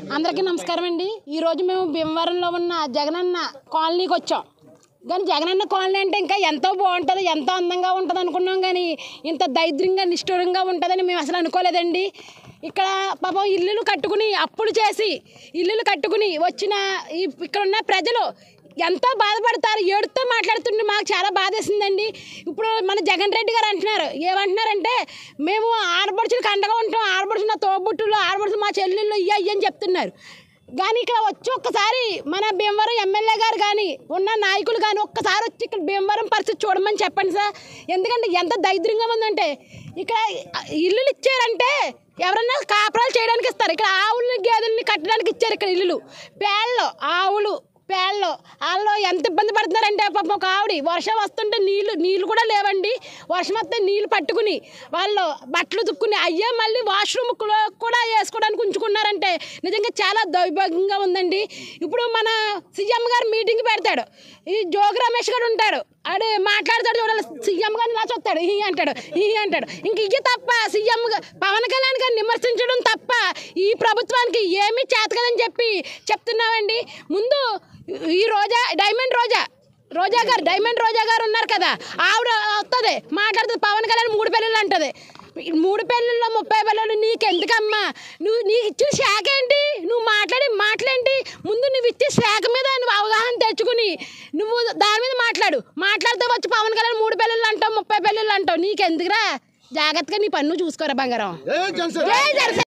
అందరికీ నమస్కారం అండి ఈరోజు మేము భీమవరంలో ఉన్న జగనన్న కాలనీకి వచ్చాం కానీ జగనన్న కాలనీ అంటే ఇంకా ఎంతో బాగుంటుంది ఎంతో అందంగా ఉంటుంది అనుకున్నాం కానీ ఇంత దరిద్రంగా నిష్ఠూరంగా ఉంటుందని మేము అసలు అనుకోలేదండి ఇక్కడ పాపం ఇల్లులు కట్టుకుని అప్పులు చేసి ఇల్లులు కట్టుకుని వచ్చిన ఈ ఇక్కడ ఉన్న ప్రజలు ఎంతో బాధపడతారు ఏడుతో మాట్లాడుతుంటే మాకు చాలా బాధేసిందండి ఇప్పుడు మన జగన్ రెడ్డి గారు అంటున్నారు ఏమంటున్నారంటే మేము ఆడపడుచులకు అండగా ఉంటాం ఆడపడుచు నా తోబుట్టులు ఆడపడుచు మా చెల్లెళ్ళు ఇయ్య ఇయ్య అని చెప్తున్నారు కానీ ఇక్కడ వచ్చి ఒక్కసారి మన భీమవరం ఎమ్మెల్యే గారు కానీ ఉన్న నాయకులు కానీ ఒక్కసారి వచ్చి ఇక్కడ భీమవరం పరిస్థితి చూడమని చెప్పండి సార్ ఎందుకంటే ఎంత దరిద్రంగా ఉందంటే ఇక్కడ ఇల్లులు ఇచ్చారంటే ఎవరన్నా కాపురాలు చేయడానికి ఇస్తారు ఇక్కడ ఆవులు గేదెల్ని కట్టడానికి ఇచ్చారు ఇక్కడ ఇల్లులు పేళ్ళు ఆవులు పేళ్ళు వాళ్ళు ఎంత ఇబ్బంది పడుతున్నారంటే పాపం ఒక ఆవిడ వర్షం వస్తుంటే నీళ్ళు నీళ్ళు కూడా లేవండి వర్షం వస్తే నీళ్ళు పట్టుకుని వాళ్ళు బట్టలు తుక్కుని అయ్యే మళ్ళీ వాష్రూమ్ కూడా వేసుకోవడానికి ఉంచుకున్నారంటే నిజంగా చాలా దౌర్భాగ్యంగా ఉందండి ఇప్పుడు మన సీఎం గారు మీటింగ్ పెడతాడు ఈ జోగి రమేష్ గారు ఉంటాడు ఆడు మాట్లాడతాడు చూడాలి సీఎం గారిని ఇలా చూస్తాడు ఈ అంటాడు ఈ అంటాడు ఇంక ఇయ్య తప్ప సీఎం గా- పవన్ కళ్యాణ్ గారిని విమర్శించడం తప్ప ఈ ప్రభుత్వానికి ఏమీ చేత కదని చెప్పి చెప్తున్నామండి ముందు ఈ రోజా డైమండ్ రోజా రోజా గారు డైమండ్ రోజా గారు ఉన్నారు కదా ఆవిడ వస్తుంది మాట్లాడుతుంది పవన్ కళ్యాణ్ మూడు పెళ్ళిళ్ళు అంటది ఈ మూడు పెళ్ళిళ్ళలో ముప్పై పెళ్ళిళ్ళు నీకు ఎందుకమ్మా నువ్వు నీకు ఇచ్చిన శాఖ ఏంటి నువ్వు మాట్లాడే మాటలేంటి ముందు నువ్వు ఇచ్చే శాఖ మీద నువ్వు అవగాహన తెచ్చుకుని నువ్వు దాని మీద మాట్లాడు మాట్లాడితే వచ్చి పవన్ కళ్యాణ్ మూడు పెళ్ళిళ్ళు అంటావు ముప్పై పెళ్ళిళ్ళు అంటావు నీకెందుకురా జాగ్రత్తగా నీ పన్ను చూసుకోరా బంగారం ఏ జనసేన జై జనసేన